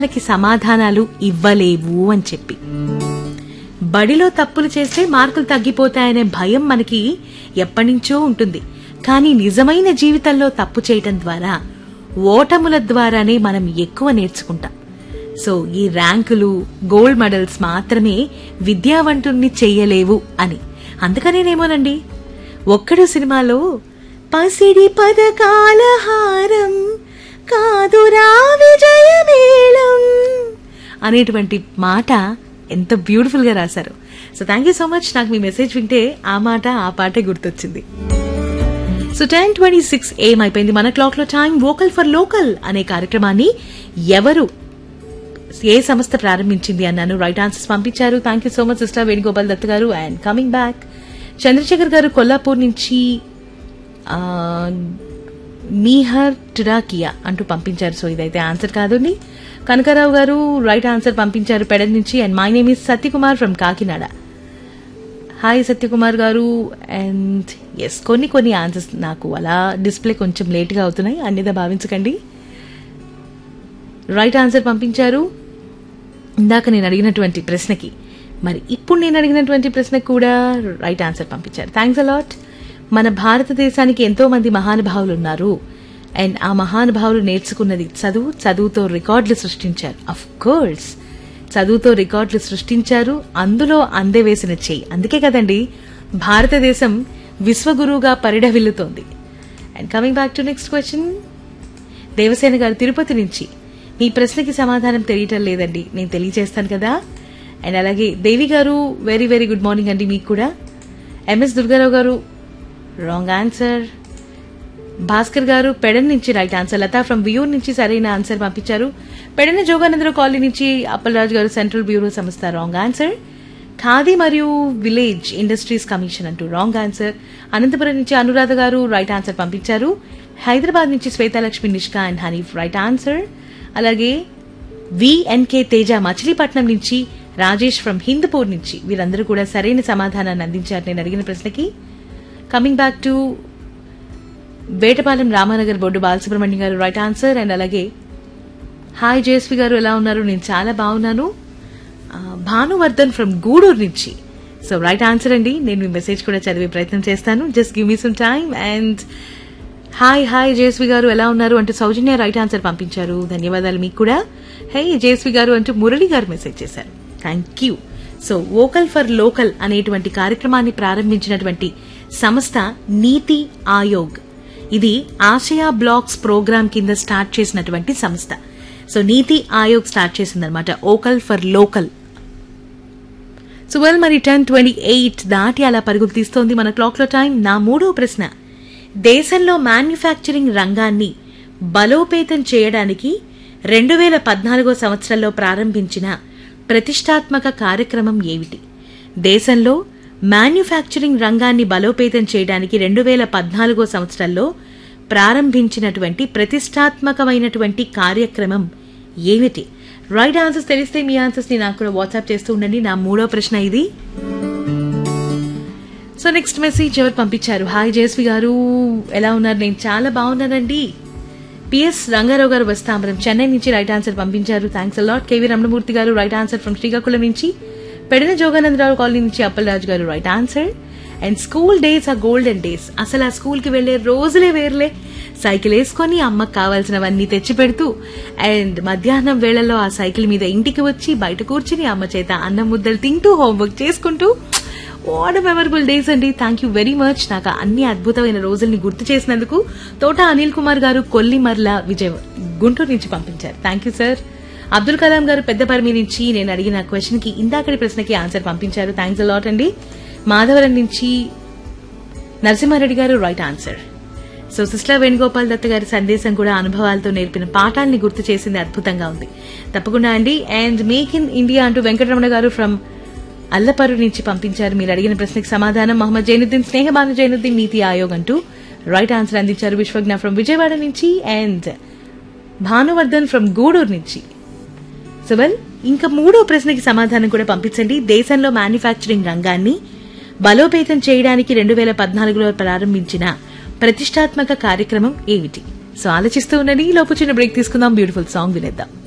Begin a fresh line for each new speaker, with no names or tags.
వాళ్ళకి సమాధానాలు ఇవ్వలేవు అని చెప్పి బడిలో తప్పులు చేస్తే మార్కులు తగ్గిపోతాయనే భయం మనకి ఎప్పటినుంచో ఉంటుంది కానీ నిజమైన జీవితంలో తప్పు చేయటం ద్వారా ఓటముల ద్వారానే మనం ఎక్కువ నేర్చుకుంటాం సో ఈ ర్యాంకులు గోల్డ్ మెడల్స్ మాత్రమే విద్యావంతుణ్ణి చెయ్యలేవు అని అందుకనేనేమోనండి ఒక్కడు సినిమాలో పసిడి పదకాల హారం కాదురా విజయమేళం అనేటువంటి మాట ఎంత బ్యూటిఫుల్ గా రాశారు so thank you so much నాకు మీ మెసేజ్ వింటే ఆ మాట ఆ పాటే గుర్తొచ్చింది సో టెన్ ట్వంటీ సిక్స్ ఏం అయిపోయింది మన క్లాక్ లో టైం వోకల్ ఫర్ లోకల్ అనే కార్యక్రమాన్ని ఎవరు ఏ సంస్థ ప్రారంభించింది అన్నాను రైట్ ఆన్సర్స్ పంపించారు thank you so much sister Venugopal Dutt గారు అండ్ కమింగ్ బ్యాక్ చంద్రశేఖర్ గారు కొల్లాపూర్ నుంచి ఆ, మీహర్ టిరాకియా అంటూ పంపించారు సో ఇదైతే ఆన్సర్ కాదండి కనకారావు గారు రైట్ ఆన్సర్ పంపించారు పెడ నుంచి and my name is Satyakumar from Kakinada hi Satyakumar గారు అండ్ ఎస్ కొన్ని కొన్ని ఆన్సర్స్ నాకు అలా డిస్ప్లే కొంచెం లేట్గా అవుతున్నాయి అన్నిదా భావించకండి రైట్ ఆన్సర్ పంపించారు ఇందాక నేను అడిగినటువంటి ప్రశ్నకి మరి ఇప్పుడు నేను అడిగినటువంటి ప్రశ్నకు కూడా రైట్ ఆన్సర్ పంపించారు థ్యాంక్స్ అలాట్ మన భారతదేశానికి ఎంతో మంది మహానుభావులు ఉన్నారు అండ్ ఆ మహానుభావులు నేర్చుకున్నది చదువు చదువుతో రికార్డులు సృష్టించారు అఫ్ కోర్స్ చదువుతో రికార్డులు సృష్టించారు అందులో అందవేసిన చెయ్యి అందుకే కదండి భారతదేశం విశ్వగురువుగా పరిఢవిల్లుతోంది and coming back to next question Devasena గారు తిరుపతి నుంచి మీ ప్రశ్నకి సమాధానం తెలియటం లేదండి నేను తెలియజేస్తాను కదా అండ్ అలాగే దేవి గారు వెరీ వెరీ గుడ్ మార్నింగ్ అండి మీకు కూడా ఎంఎస్ దుర్గారావు గారు రాంగ్ ఆన్సర్ భాస్కర్ గారు పెడన్ నుంచి రైట్ ఆన్సర్ లతా ఫ్రమ్ వ్యూర్ నుంచి సరైన ఆన్సర్ పంపించారు పెడన జోగానందరావు కాలనీ నుంచి అప్పలరాజు గారు సెంట్రల్ బ్యూరో సంస్థ రాంగ్ ఆన్సర్ ఖాదీ మరియు విలేజ్ ఇండస్ట్రీస్ కమిషన్ అంటూ రాంగ్ ఆన్సర్ అనంతపురం నుంచి అనురాధ గారు రైట్ ఆన్సర్ పంపించారు హైదరాబాద్ నుంచి Swetalakshmi Nishka and Hanif right answer అలాగే విఎన్కే తేజ మచిలీపట్నం నుంచి రాజేష్ ఫ్రమ్ హిందూపూర్ నుంచి వీరందరూ కూడా సరైన సమాధానాన్ని అందించారు నేను అడిగిన ప్రశ్నకి coming back to Vetapalem Ramanagar board Balasubrahmanyam గారు రైట్ ఆన్సర్ అండ్ అలాగే హాయ్ జేఎస్వి గారు ఎలా ఉన్నారు నేను చాలా బాగున్నాను ఆ, భానువర్ధన్ ఫ్రమ్ గూడూరు నుంచి సో రైట్ ఆన్సర్ అండి నేను మీ మెసేజ్ కూడా చదివే ప్రయత్నం చేస్తాను just give me some time and hi hi JSV గారు ఎలా ఉన్నారు అంటూ సౌజన్య రైట్ ఆన్సర్ పంపించారు ధన్యవాదాలు మీకు కూడా హే జేఎస్వి గారు అంటూ మురళి గారు మెసేజ్ చేశారు thank you so vocal for local అనేటువంటి కార్యక్రమాన్ని ప్రారంభించినటువంటి సంస్థ నీతి ఆయోగ్ ఇది ఆసియా బ్లాక్స్ ప్రోగ్రామ్ కింద స్టార్ట్ చేసినటువంటి సంస్థ సో నీతి ఆయోగ్ స్టార్ట్ చేసిందనమాట vocal for local so well మరి టెన్ ట్వంటీ ఎయిట్ దాటి అలా పరుగులు తీస్తోంది మన క్లాక్లో టైం నా మూడో ప్రశ్న దేశంలో మ్యానుఫ్యాక్చరింగ్ రంగాన్ని బలోపేతం చేయడానికి రెండు వేల పద్నాలుగో సంవత్సరంలో ప్రారంభించిన ప్రతిష్టాత్మక కార్యక్రమం ఏమిటి దేశంలో మ్యానుఫ్యాక్చరింగ్ రంగాన్ని బలోపేతం చేయడానికి రెండు వేల పద్నాలుగో సంవత్సరంలో ప్రారంభించినటువంటి ప్రతిష్టాత్మకమైనటువంటి కార్యక్రమం ఏమిటి రైట్ ఆన్సర్స్ తెలిస్తే మీ ఆన్సర్స్ ని నాకు కూడా వాట్సాప్ చేస్తూ ఉండండి నా మూడో ప్రశ్న ఇది సో నెక్స్ట్ మెసేజ్ ఎవరు పంపించారు హాయ్ జేస్వి గారు ఎలా ఉన్నారు నేను చాలా బాగున్నానండి పిఎస్ రంగారావు గారు వస్తాంబరం చెన్నై నుంచి రైట్ ఆన్సర్ పంపించారు థ్యాంక్స్ అలాట్ కేవీ రమణమూర్తి గారు రైట్ ఆన్సర్ ఫ్రమ్ శ్రీకాకుళం నుంచి పెడిన జోగానందరావు కాలనీ నుంచి అప్పలరాజు గారు right answer and school days ఆ గోల్డెన్ డేస్ అసలు ఆ స్కూల్ కి వెళ్లే రోజులే వేర్లే సైకిల్ వేసుకొని అమ్మకు కావాల్సినవన్నీ తెచ్చి పెడుతూ అండ్ మధ్యాహ్నం వేళల్లో ఆ సైకిల్ మీద ఇంటికి వచ్చి బయట కూర్చుని అమ్మ చేత అన్నం ముద్దలు తింటూ హోంవర్క్ చేసుకుంటూ వాట్ మెమరబుల్ డేస్ అండి థ్యాంక్ యూ వెరీ మచ్ నాకు ఆ అన్ని అద్భుతమైన రోజుల్ని గుర్తు చేసినందుకు తోట అనిల్ కుమార్ గారు కొల్లిమర్ల విజయ్ గుంటూరు నుంచి పంపించారు thank you sir Abdul Kalam గారు పెద్దపరిమి నుంచి నేను అడిగిన క్వశ్చన్ కి ఇందాకటి ప్రశ్నకి ఆన్సర్ పంపించారు థ్యాంక్స్ అలాట్ అండి మాధవరం నుంచి నరసింహారెడ్డి గారు right answer so sister Venugopal Datta గారి సందేశం కూడా అనుభవాలతో నేర్పిన పాఠాల్ని గుర్తు చేసింది అద్భుతంగా ఉంది తప్పకుండా అండి అండ్ మేక్ ఇన్ ఇండియా అంటూ వెంకటరమణ గారు ఫ్రమ్ అల్లపరు నుంచి పంపించారు మీరు అడిగిన ప్రశ్నకి సమాధానం మహమ్మద్ జైనుద్దీన్ స్నేహబాను జైనుద్దీన్ నీతి ఆయోగ్ అంటూ రైట్ ఆన్సర్ అందించారు విశ్వజ్ఞ ఫ్రమ్ విజయవాడ నుంచి అండ్ భానువర్ధన్ ఫ్రమ్ గూడూరు నుంచి సో వెల్ ఇంకా మూడో ప్రశ్నకి సమాధానం కూడా పంపించండి దేశంలో మ్యానుఫ్యాక్చరింగ్ రంగాన్ని బలోపేతం చేయడానికి రెండు వేల పద్నాలుగులో ప్రారంభించిన ప్రతిష్టాత్మక కార్యక్రమం ఏమిటి సో ఆలోచిస్తూ ఉండండి ఈ లోపు చిన్న బ్రేక్ తీసుకుందాం బ్యూటిఫుల్ సాంగ్ వినేద్దాం